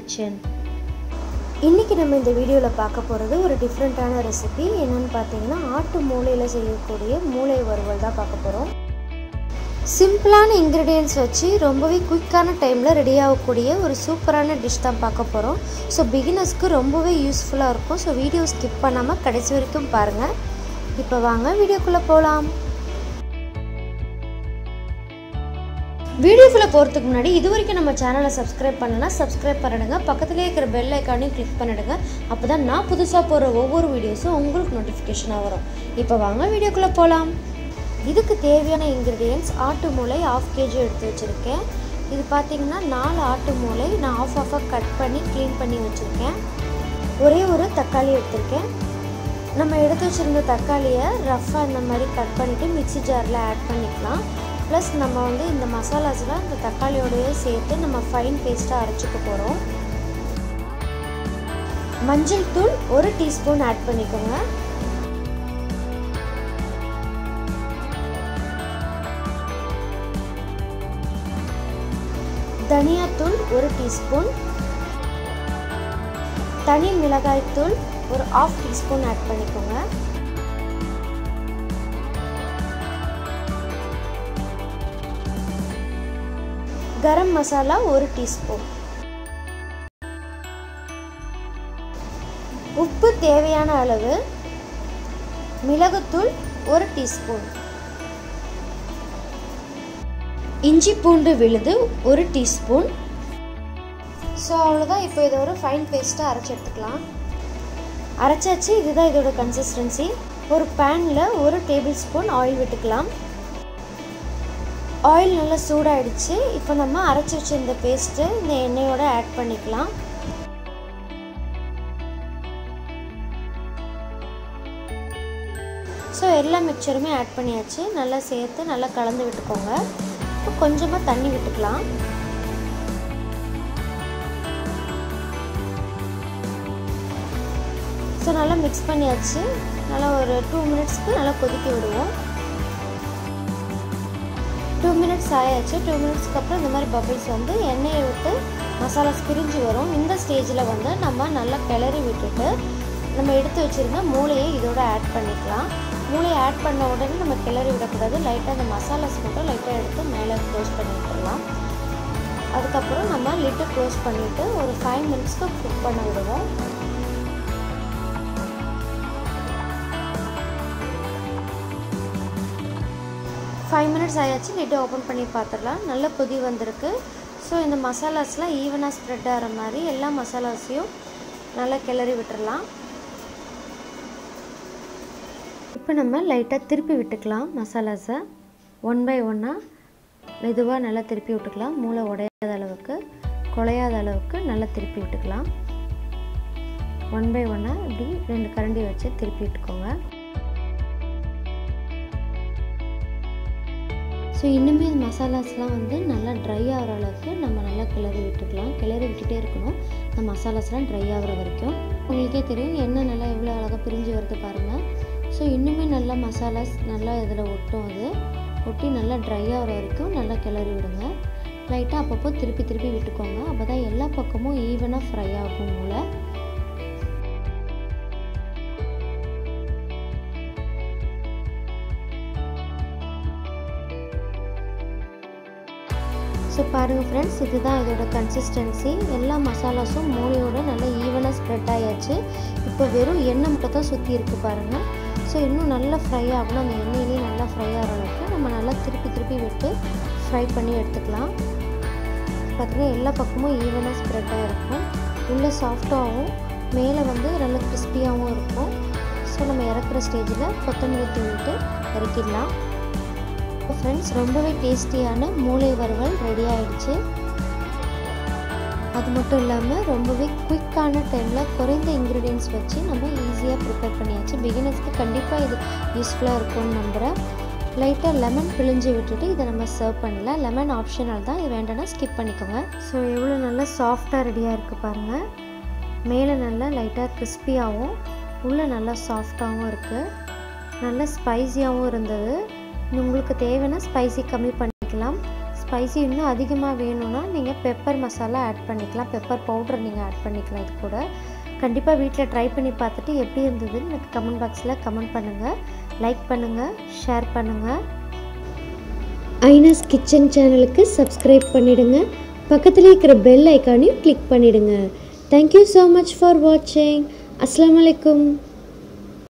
kitchen இன்றைக்கி நம்ம இந்த வீடியோவில் பார்க்க போகிறது ஒரு டிஃப்ரெண்ட்டான ரெசிபி என்னென்னு பார்த்தீங்கன்னா ஆட்டு மூளையில் செய்யக்கூடிய மூளை வறுவல் தான் பார்க்க போகிறோம் சிம்பிளான இன்க்ரீடியன்ஸ் வச்சு ரொம்பவே குயிக்கான டைமில் ரெடி ஆகக்கூடிய ஒரு சூப்பரான டிஷ் தான் பார்க்க போகிறோம் ஸோ பிகினர்ஸ்க்கு ரொம்பவே யூஸ்ஃபுல்லாக இருக்கும் ஸோ வீடியோ ஸ்கிப் பண்ணாமல் கடைசி வரைக்கும் பாருங்கள் இப்போ வாங்க வீடியோக்குள்ளே போகலாம் வீடியோக்குள்ளே போகிறதுக்கு முன்னாடி இது வரைக்கும் நம்ம சேனலை சப்ஸ்கிரைப் பண்ணலன்னா சப்ஸ்கிரைப் பண்ணிடுங்க பக்கத்துலேயே இருக்கிற பெல் ஐக்கானையும் கிளிக் பண்ணிடுங்க அப்போ தான் நான் புதுசாக போடுற ஒவ்வொரு வீடியோஸும் உங்களுக்கு நோட்டிஃபிகேஷனாக வரும் இப்போ வாங்க வீடியோக்குள்ளே போகலாம் இதுக்கு தேவையான இன்க்ரீடியன்ஸ் ஆட்டு மூளை ஆஃப் கேஜி எடுத்து வச்சுருக்கேன் இது பார்த்திங்கன்னா நாலு ஆட்டு மூளை நான் ஆஃப் ஆஃபாக கட் பண்ணி க்ளீன் பண்ணி வச்சுருக்கேன் ஒரே ஒரு தக்காளி எடுத்திருக்கேன் நம்ம எடுத்து வச்சுருந்த தக்காளியை ரஃப்பாக இந்த மாதிரி கட் பண்ணிவிட்டு மிக்சி ஜாரில் ஆட் பண்ணிக்கலாம் ப்ளஸ் நம்ம வந்து இந்த மசாலாஸில் இந்த தக்காளியோடய சேர்த்து நம்ம ஃபைன் பேஸ்ட்டாக அரைச்சிக்க போகிறோம் மஞ்சள் தூள் ஒரு டீஸ்பூன் ஆட் பண்ணிக்கோங்க தனியாத்தூள் ஒரு டீஸ்பூன் தனி மிளகாய்த்தூள் ஒரு ஆஃப் டீஸ்பூன் ஆட் பண்ணிக்கோங்க கரம் மசாலா ஒரு டீஸ்பூன் உப்பு தேவையான அளவு மிளகுத்தூள் ஒரு டீஸ்பூன் இஞ்சி பூண்டு விழுது ஒரு டீஸ்பூன் ஸோ அவ்வளோதான் இப்போ இதை ஒரு ஃபைன் பேஸ்ட்டாக அரைச்சி எடுத்துக்கலாம் அரைச்சாச்சு இதுதான் இதோட கன்சிஸ்டன்சி ஒரு பேனில் ஒரு டேபிள் ஸ்பூன் ஆயில் விட்டுக்கலாம் ஆயில் நல்லா சூடாகிடுச்சு இப்போ நம்ம அரைச்சி வச்சிருந்த பேஸ்ட்டு இந்த எண்ணெயோட ஆட் பண்ணிக்கலாம் ஸோ எல்லா மிக்சருமே ஆட் பண்ணியாச்சு நல்லா சேர்த்து நல்லா கலந்து விட்டுக்கோங்க இப்போ கொஞ்சமாக தண்ணி விட்டுக்கலாம் ஸோ நல்லா மிக்ஸ் பண்ணியாச்சு நல்லா ஒரு டூ மினிட்ஸ்க்கு நல்லா கொதிக்க விடுவோம் டூ மினிட்ஸ் ஆயாச்சு டூ மினிட்ஸ்க்கு அப்புறம் இந்த மாதிரி பபிள்ஸ் வந்து எண்ணெயை விட்டு மசாலாஸ் பிரிஞ்சு வரும் இந்த ஸ்டேஜில் வந்து நம்ம நல்லா கிளறி விட்டுட்டு நம்ம எடுத்து வச்சுருந்த மூளையை இதோட ஆட் பண்ணிக்கலாம் மூளையை ஆட் பண்ண உடனே நம்ம கிளறி விடக்கூடாது லைட்டாக அந்த மசாலாஸ் மட்டும் லைட்டாக எடுத்து மேலே க்ளோஸ் பண்ணி விட்டுடலாம் அதுக்கப்புறம் நம்ம லிட்டு க்ளோஸ் பண்ணிவிட்டு ஒரு ஃபைவ் மினிட்ஸ்க்கு குக் பண்ண விடுவோம் ஃபைவ் மினிட்ஸ் ஆயாச்சு லிட்டை ஓப்பன் பண்ணி பார்த்துடலாம் நல்ல கொதி வந்திருக்கு ஸோ இந்த மசாலாஸ்லாம் ஈவனாக ஸ்ப்ரெட் ஆகிற மாதிரி எல்லா மசாலாஸையும் நல்லா கிளறி விட்டுறலாம் இப்போ நம்ம லைட்டாக திருப்பி விட்டுக்கலாம் மசாலாஸை ஒன் பை ஒன்னாக மெதுவாக நல்லா திருப்பி விட்டுக்கலாம் மூளை உடையாத அளவுக்கு குலையாத அளவுக்கு நல்லா திருப்பி விட்டுக்கலாம் ஒன் பை ஒன்னாக இப்படி ரெண்டு கரண்டி வச்சு திருப்பி விட்டுக்கோங்க ஸோ இன்னுமே இந்த மசாலாஸ்லாம் வந்து நல்லா ட்ரை ஆகிற அளவுக்கு நம்ம நல்லா கிளறி விட்டுக்கலாம் கிளறி விட்டுட்டே இருக்கணும் இந்த மசாலாஸ்லாம் ட்ரை ஆகிற வரைக்கும் உங்களுக்கே தெரியும் எண்ணெய் நல்லா எவ்வளோ அழகாக பிரிஞ்சு வருது பாருங்கள் ஸோ இன்னுமே நல்லா மசாலாஸ் நல்லா இதில் ஒட்டும் அது ஒட்டி நல்லா ட்ரை ஆகிற வரைக்கும் நல்லா கிளறி விடுங்க லைட்டாக அப்பப்போ திருப்பி திருப்பி விட்டுக்கோங்க அப்போ தான் எல்லா பக்கமும் ஈவனாக ஃப்ரை ஆகும் மூளை ஸோ பாருங்கள் ஃப்ரெண்ட்ஸ் இதுதான் இதோட கன்சிஸ்டன்சி எல்லா மசாலாஸும் மூளையோட நல்லா ஈவனாக ஸ்ப்ரெட் ஆயாச்சு இப்போ வெறும் எண்ணெய் மட்டும் தான் சுற்றி இருக்குது பாருங்கள் ஸோ இன்னும் நல்லா ஃப்ரை ஆகணும் அந்த எண்ணெயிலேயே நல்லா ஃப்ரை ஆகிற அளவுக்கு நம்ம நல்லா திருப்பி திருப்பி விட்டு ஃப்ரை பண்ணி எடுத்துக்கலாம் பார்த்திங்கன்னா எல்லா பக்கமும் ஈவனாக ஸ்ப்ரெட் ஆகிருக்கும் உள்ளே சாஃப்டாகவும் மேலே வந்து நல்லா கிறிஸ்பியாகவும் இருக்கும் ஸோ நம்ம இறக்குற ஸ்டேஜில் கொத்தமல்லி தூவிட்டு இறக்கிடலாம் ஃப்ரெண்ட்ஸ் ரொம்பவே டேஸ்டியான மூளை வறுவல் ரெடி ஆகிடுச்சு அது மட்டும் இல்லாமல் ரொம்பவே குயிக்கான டைமில் குறைந்த இன்க்ரீடியன்ஸ் வச்சு நம்ம ஈஸியாக ப்ரிப்பேர் பண்ணியாச்சு பிகினர்ஸ்க்கு கண்டிப்பாக இது யூஸ்ஃபுல்லாக இருக்கும்னு நம்புகிறேன் லைட்டாக லெமன் பிழிஞ்சு விட்டுட்டு இதை நம்ம சர்வ் பண்ணலாம் லெமன் ஆப்ஷனல் தான் இது வேண்டாம்னா ஸ்கிப் பண்ணிக்கோங்க ஸோ எவ்வளோ நல்லா சாஃப்டாக ரெடியாக இருக்குது பாருங்கள் மேலே நல்லா லைட்டாக கிறிஸ்பியாகவும் உள்ளே நல்லா சாஃப்டாகவும் இருக்குது நல்லா ஸ்பைஸியாகவும் இருந்தது உங்களுக்கு தேவைன்னா ஸ்பைசி கம்மி பண்ணிக்கலாம் ஸ்பைசி இன்னும் அதிகமாக வேணும்னா நீங்கள் பெப்பர் மசாலா ஆட் பண்ணிக்கலாம் பெப்பர் பவுடர் நீங்கள் ஆட் பண்ணிக்கலாம் இது கூட கண்டிப்பாக வீட்டில் ட்ரை பண்ணி பார்த்துட்டு எப்படி இருந்ததுன்னு எனக்கு கமெண்ட் பாக்ஸில் கமெண்ட் பண்ணுங்கள் லைக் பண்ணுங்கள் ஷேர் பண்ணுங்கள் ஐனாஸ் கிச்சன் சேனலுக்கு சப்ஸ்கிரைப் பண்ணிடுங்க பக்கத்தில் இருக்கிற பெல் ஐக்கானையும் கிளிக் பண்ணிடுங்க தேங்க்யூ ஸோ மச் ஃபார் வாட்சிங் அஸ்லாம் வலைக்கும்